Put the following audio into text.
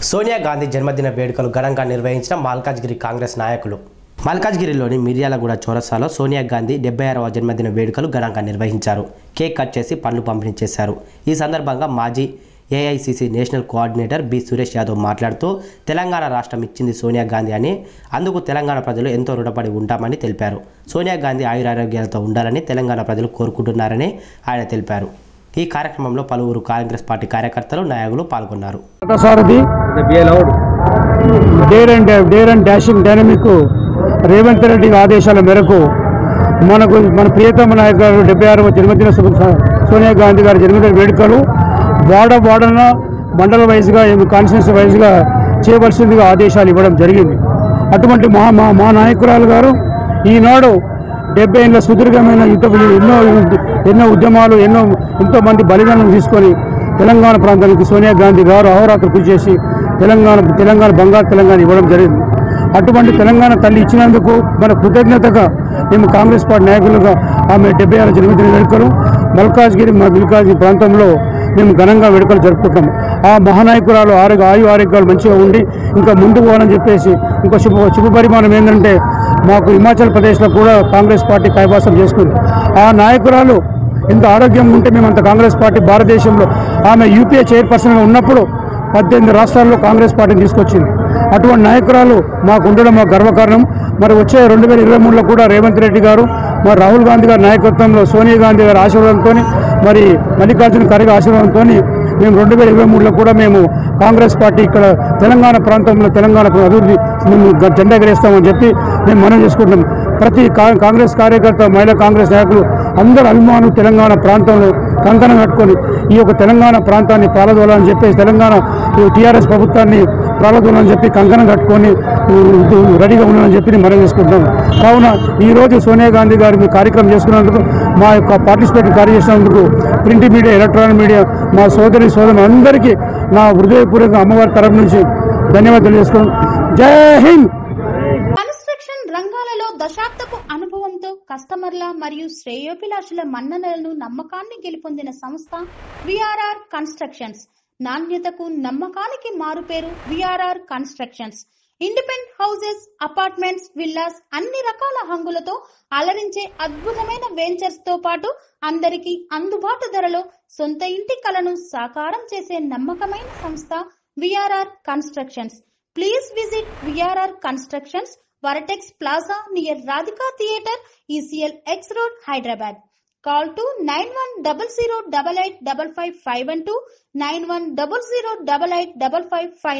సోనియా గాంధీ జన్మదిన వేడుకలు ఘనంగా నిర్వహించిన మాల్కాజ్గిరి కాంగ్రెస్ నాయకులు మల్కాజ్గిరిలోని మిర్యాలగూడ చౌరస్తాలో సోనియా గాంధీ డెబ్బై ఆరవ జన్మదిన వేడుకలు ఘనంగా నిర్వహించారు కేక్ కట్ చేసి పండ్లు పంపిణీ చేశారు ఈ సందర్భంగా మాజీ AICC national coordinator B Suresh Yadav మాట్లాడుతూ తెలంగాణ రాష్ట్రం ఇచ్చింది సోనియా గాంధీ అని అందుకు తెలంగాణ ప్రజలు ఎంతో రుణపడి ఉంటామని తెలిపారు సోనియా గాంధీ ఆయురారోగ్యాలతో ఉండాలని తెలంగాణ ప్రజలు కోరుకుంటున్నారని ఆయన తెలిపారు ఈ కార్యక్రమంలో పలువురు కాంగ్రెస్ పార్టీ కార్యకర్తలు నాయకులు పాల్గొన్నారు సారథి dare and dare and dashing dynamic Revanth Reddy ఆదేశాల మేరకు మనకు మన ప్రియతమ నాయకులు డెబ్బై ఆరవ జన్మదిన శుభ సోనియా గాంధీ గారి జన్మదిన వేడుకలు వాడ వాడన మండల వైజ్గా కాన్స్టిట్యూన్సీ వైజ్గా చేయవలసిందిగా ఆదేశాలు ఇవ్వడం జరిగింది అటువంటి మా మా మా నాయకురాలు గారు ఈనాడు డెబ్బై ఏళ్ళ సుదీర్ఘమైన ఇంత ఎన్నో ఎన్నో ఉద్యమాలు ఎన్నో ఎంతో మంది బలిదానం తీసుకొని తెలంగాణ ప్రాంతానికి సోనియా గాంధీ గారు అహోరాత్రి కృషి చేసి తెలంగాణ తెలంగాణ బంగారు తెలంగాణ ఇవ్వడం జరిగింది అటువంటి తెలంగాణ తల్లి ఇచ్చినందుకు మన కృతజ్ఞతగా మేము కాంగ్రెస్ పార్టీ నాయకులుగా ఆమె డెబ్బై ఆరు జన్మదిన వేడుకలు మల్కాజ్గిరి మా మిల్కాజ్గిరి ప్రాంతంలో మేము ఘనంగా వేడుకలు జరుపుకుంటాం ఆ మహానాయకురాలు ఆరోగ్య ఆయు ఆరోగ్యాలు మంచిగా ఉండి ఇంకా ముందుకు పోవాలని చెప్పేసి ఇంకో శుభ శుభ పరిమాణం ఏంటంటే మాకు హిమాచల్ ప్రదేశ్లో కూడా కాంగ్రెస్ పార్టీ కైవాసం చేసుకుంది ఆ నాయకురాలు ఇంత ఆరోగ్యంగా ఉంటే మేము అంత కాంగ్రెస్ పార్టీ భారతదేశంలో ఆమె యూపీఏ చైర్పర్సన్గా ఉన్నప్పుడు పద్దెనిమిది రాష్ట్రాల్లో కాంగ్రెస్ పార్టీని తీసుకొచ్చింది అటువంటి నాయకురాలు మాకు ఉండడం మాకు గర్వకారణం మరి వచ్చే రెండు వేల ఇరవై మూడులో కూడా రేవంత్ రెడ్డి గారు మరి రాహుల్ గాంధీ గారి నాయకత్వంలో సోనియా గాంధీ గారి ఆశీర్వాదంతో మరి మల్లికార్జున ఖర్గే ఆశీర్వాదంతో మేము రెండు వేల ఇరవై మూడులో కూడా మేము కాంగ్రెస్ పార్టీ ఇక్కడ తెలంగాణ ప్రాంతంలో తెలంగాణ అభివృద్ధి మేము జెండా ఎగరేస్తామని చెప్పి మేము మనం చేసుకుంటాం ప్రతి కా- కాంగ్రెస్ కార్యకర్త మహిళా కాంగ్రెస్ నాయకులు అందరు అభిమానులు తెలంగాణ ప్రాంతంలో కంకణం కట్టుకొని ఈ యొక్క తెలంగాణ ప్రాంతాన్ని పాలదోలని చెప్పేసి తెలంగాణ టీఆర్ఎస్ ప్రభుత్వాన్ని పాలదోలని చెప్పి కంకణం కట్టుకొని ఉ, ఉ, రెడీగా ఉన్నామని చెప్పి మనం చేసుకుంటాం కావున ఈరోజు సోనియా గాంధీ గారి మీ కార్యక్రమం చేసుకున్నందుకు మా యొక్క పార్టిసిపేట్ కార్య చేసినందుకు ప్రింట్ మీడియా ఎలక్ట్రానిక్ మీడియా మా సోదరి సోదరు అందరికీ నా హృదయపూర్వక అమ్మవారి తరపు నుంచి ధన్యవాదాలు తెలియజేసుకున్నాం జై హింద్ కన్స్ట్రక్షన్ రంగాలలో దశాబ్దపు అనుభవంతో కస్టమర్ల మరియు శ్రేయోభిలాషుల మన్ననలను నమ్మకాన్ని గెలుపొందిన సంస్థ విఆర్ఆర్ కన్స్ట్రక్షన్స్ నాణ్యతకు నమ్మకానికి మారుపేరు VRR constructions independent houses apartments villas అన్ని రకాల హంగులతో అలరించే అద్భుతమైన వెంచర్స్ తో పాటు అందరికీ అందుబాటు ధరలో సొంత ఇంటి కలను సాకారం చేసే నమ్మకమైన సంస్థ VRR constructions Please visit VRR Constructions, Varatex Plaza near Radhika Theatre, ECL X Road, Hyderabad. Call to 9100885551 91008855